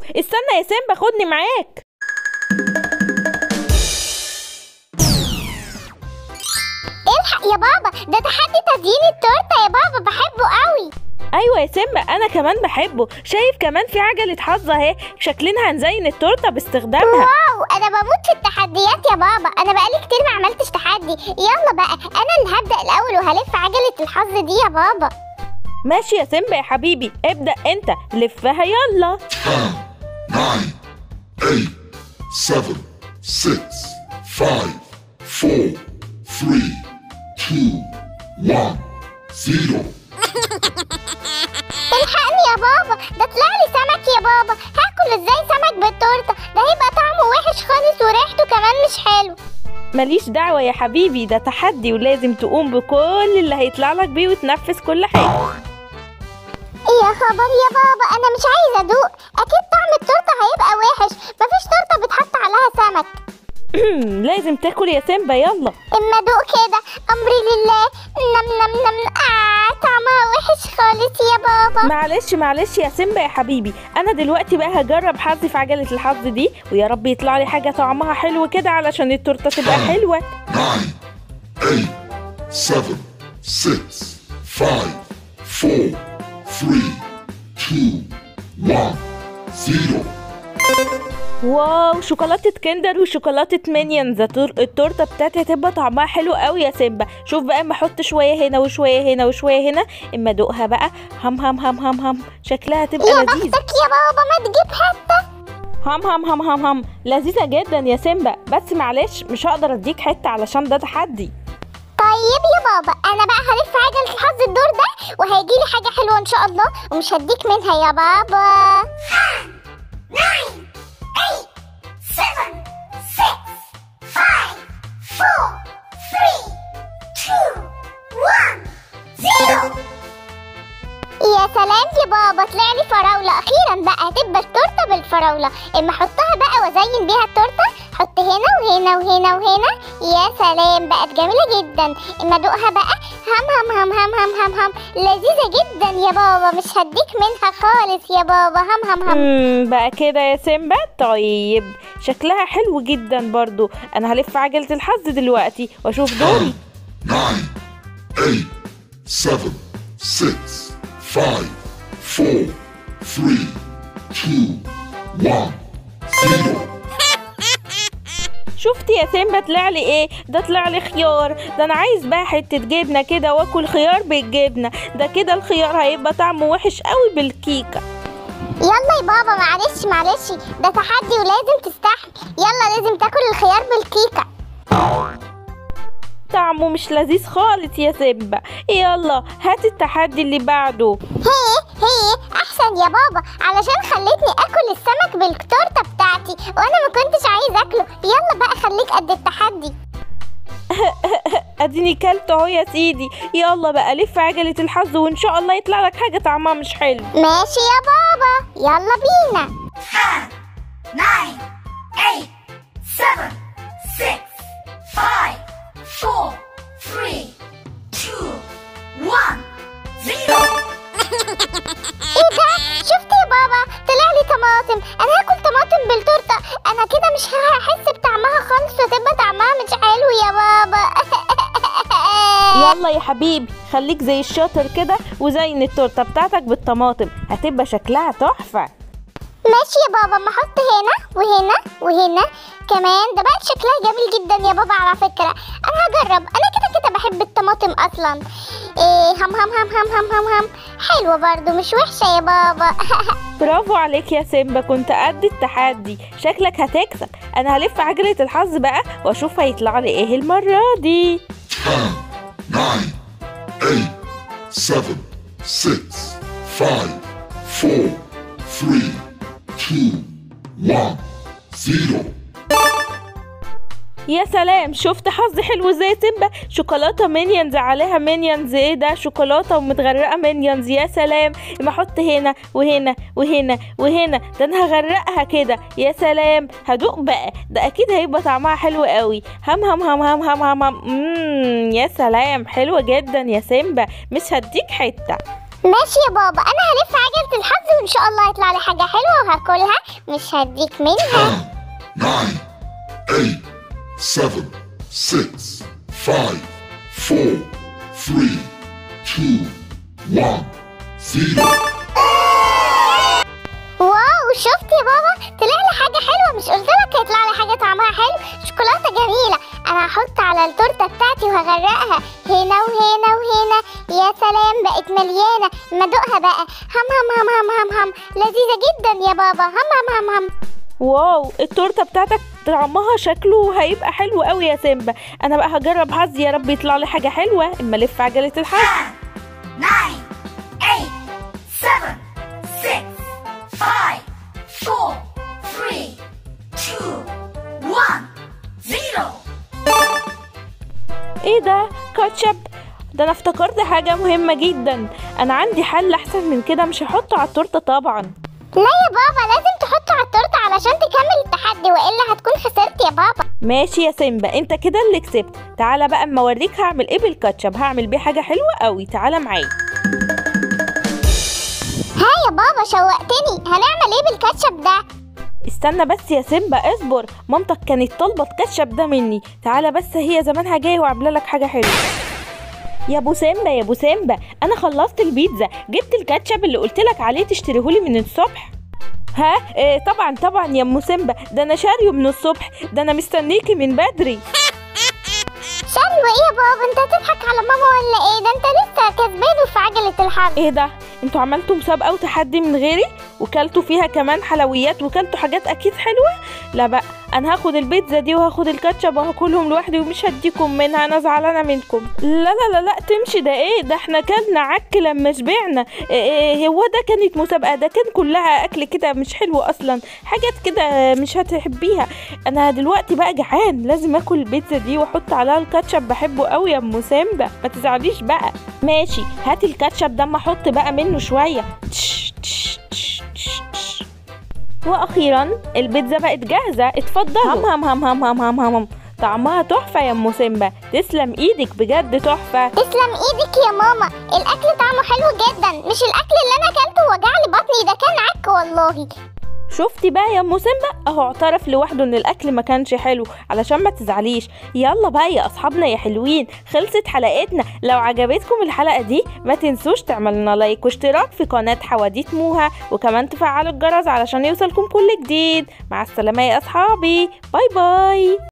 استنى يا سيمبا خدني معاك الحق يا بابا ده تحدي تزيين التورته يا بابا بحبه قوي ايوه يا سيمبا انا كمان بحبه شايف كمان في عجله حظ اهي شكلنا هنزين التورته باستخدامها واو انا بموت في التحديات يا بابا انا بقالي كتير ما عملتش تحدي يلا بقى انا اللي هبدا الاول وهلف عجله الحظ دي يا بابا ماشي يا سيمبا يا حبيبي ابدا انت لفها يلا 10, 9, 8, 7, 6, 5, 4, 3, 2, 1, 0. الحقني يا بابا ده طلع لي سمك يا بابا هاكل ازاي سمك بالتورته ده هيبقى طعمه وحش خالص وريحته كمان مش حلو ماليش دعوة يا حبيبي ده تحدي ولازم تقوم بكل اللي هيطلع لك بيه وتنفذ كل حاجة يا خبر يا بابا انا مش عايزه ادوق اكيد طعم التورته هيبقى وحش مفيش تورته بيتحط عليها سمك لازم تاكل يا سيمبا يلا اما ادوق كده امري لله نم نم نم آه طعمها وحش خالص يا بابا معلش معلش يا سيمبا يا حبيبي انا دلوقتي بقى هجرب حظي في عجلة الحظ دي ويا رب يطلع لي حاجة طعمها حلو كده علشان التورتة تبقى حلوة 9, 8, 7, 6, 5, 4, 3, 2, 1, 0. واو شوكولاتة كندر وشوكولاتة مينيونز التور- التورتة بتاعتي هتبقى طعمها حلو قوي يا سيمبا شوف بقى اما احط شوية هنا وشوية هنا وشوية هنا اما ادوقها بقى هم هم هم هم هم شكلها هتبقى يا لذيذ بختك يا بابا ما تجيب حته هم هم هم هم هم لذيذة جدا يا سيمبا بس معلش مش هقدر اديك حتة علشان ده تحدي طيب يا بابا انا بقى هلف عجله الحظ الدور ده وهيجيلي حاجه حلوه ان شاء الله ومش هديك منها يا بابا يا سلام يا بابا طلع لي فراولة أخيرا بقى هتبقى التورتة بالفراولة اما احطها بقى وازين بيها التورتة حط هنا وهنا وهنا وهنا يا سلام بقت جميلة جدا اما ادوقها بقى هم هم هم هم هم هم هم لذيذة جدا يا بابا مش هديك منها خالص يا بابا هم هم هم مم، بقى كده يا سيمبا طيب شكلها حلو جدا برضو انا هلف عجلة الحظ دلوقتي واشوف دوري 9, 8, 7, 6, 5, 4, 3, 2, 1, 0. شفتي يا سيمبا طلع لي ايه ده طلع لي خيار ده انا عايز بقى حته جبنه كده واكل خيار بالجبنه ده كده الخيار هيبقى طعمه وحش قوي بالكيكه يلا يا بابا معلش معلش ده تحدي ولازم تستحمل يلا لازم تاكل الخيار بالكيكة طعمه مش لذيذ خالص يا سيمبا يلا هات التحدي اللي بعده هي هي احسن يا بابا علشان خلتني اكل السمك بالتورته بتاعتي وانا ما كنتش عايز اكله يلا بقى خليك قد التحدي اديني كلت اهو يا سيدي يلا بقى لف عجله الحظ وان شاء الله يطلع لك حاجه طعمها مش حلو ماشي يا بابا يلا بينا nine, eight, seven, six, five, four, three, two, one, zero. ايه ده شفت يا بابا طلع لي طماطم انا هاكل طماطم بالتورته انا كده مش هحس بطعمها خالص وتبقى طعمها مش حلو يا بابا يلا يا حبيبي خليك زي الشاطر كده وزين التورته بتاعتك بالطماطم هتبقى شكلها تحفه ماشي يا بابا ما احط هنا وهنا وهنا كمان ده بقت شكلها جميل جدا يا بابا على فكرة انا هجرب انا كده كده بحب الطماطم اصلا ايه هم هم هم هم هم هم هم حلوة برضو مش وحشة يا بابا برافو عليك يا سيمبا كنت قد التحدي شكلك هتكسب انا هلف عجله الحظ بقى واشوف هيطلع لي ايه المره دي 10, 9, 8, 7, 6, 5, 4, 3, 2, 1, 0. يا سلام شفت حظ حلو ازاي يا سيمبا شوكولاته مينيونز عليها مينيونز ايه ده شوكولاته ومتغرقه مينيونز يا سلام اما احط هنا وهنا وهنا وهنا ده انا هغرقها كده يا سلام هدوق بقى ده اكيد هيبقى طعمها حلو قوي هم هم هم هم هم هم هم مم، يا سلام حلوه جدا يا سيمبا مش هديك حته ماشي يا بابا انا هلف عجلة الحظ وان شاء الله يطلع لي حاجة حلوة وهاكلها مش هديك منها 10, 9, 8, 7, 6, 5, 4, 3, 2, 1, 0. واو شفت يا بابا طلع لي حاجة حلوة مش قلت لك هيطلع لي حاجة طعمها حلو شوكولاتة جميلة انا هحط على التورتة بتاعتي وهغرقها هنا وهنا وهنا يا سلام بقت مليانة ما ادوقها بقى هم هم هم هم هم هم لذيذة جدا يا بابا هم هم هم هم واو التورته بتاعتك طعمها شكله هيبقى حلو قوي يا سيمبا انا بقى هجرب حظي يا رب يطلع لي حاجه حلوه اما الف عجله الحظ 10, 9, 8, 7, 6, 5, 4, 3, 2, 1, 0. ايه ده كاتشب ده انا افتكرت حاجه مهمه جدا انا عندي حل احسن من كده مش هحطه على التورته طبعا لا يا بابا لازم تحطه على التورتة علشان تكمل التحدي والا هتكون خسرت يا بابا ماشي يا سيمبا انت كده اللي كسبت تعالى بقى اما اوريك هعمل ايه بالكاتشب هعمل بيه حاجه حلوه قوي تعالى معايا ها يا بابا شوقتني هنعمل ايه بالكاتشب ده استنى بس يا سيمبا اصبر مامتك كانت طالبه الكاتشب ده مني تعالى بس هي زمانها جايه وعامله لك حاجه حلوه يا ابو سيمبا يا ابو سيمبا انا خلصت البيتزا جبت الكاتشب اللي قلت لك عليه تشتريهولي من الصبح ها إيه طبعا طبعا يا ام سيمبا ده انا شاريه من الصبح ده انا مستنيكي من بدري شلو ايه يا بابا انت هتضحك على ماما ولا ايه ده انت لسه كسبان في عجلة الحظ ايه ده انتوا عملتوا مسابقه وتحدي من غيري وكلتوا فيها كمان حلويات وكلتوا حاجات اكيد حلوه لا بقى انا هاخد البيتزا دي وهاخد الكاتشب وهاكلهم لوحدي ومش هديكم منها انا زعلانه منكم لا لا لا لا تمشي ده ايه ده احنا كلنا عك لما شبعنا إيه إيه هو ده كانت مسابقه ده كان كلها اكل كده مش حلو اصلا حاجات كده مش هتحبيها انا دلوقتي بقى جعان لازم اكل البيتزا دي واحط عليها الكاتشب بحبه قوي يا ام سامبا ما تزعليش بقى ماشي هاتي الكاتشب ده اما احط بقى منه شويه تش تش تش تش تش. واخيرا البيتزا بقت جاهزه اتفضلوا هم هم هم هم هم هم هم هم. طعمها تحفه يا ام سيمبا تسلم ايدك بجد تحفه تسلم ايدك يا ماما الاكل طعمه حلو جدا مش الاكل اللي انا اكلته وجعلي بطني ده كان عك والله شفتي بقى يا ام سيمبا اهو اعترف لوحده ان الاكل ما كانش حلو علشان ما تزعليش يلا بقى يا اصحابنا يا حلوين خلصت حلقتنا لو عجبتكم الحلقه دي ما تنسوش تعملوا لنا لايك واشتراك في قناه حواديت موها وكمان تفعلوا الجرس علشان يوصلكم كل جديد مع السلامه يا اصحابي باي باي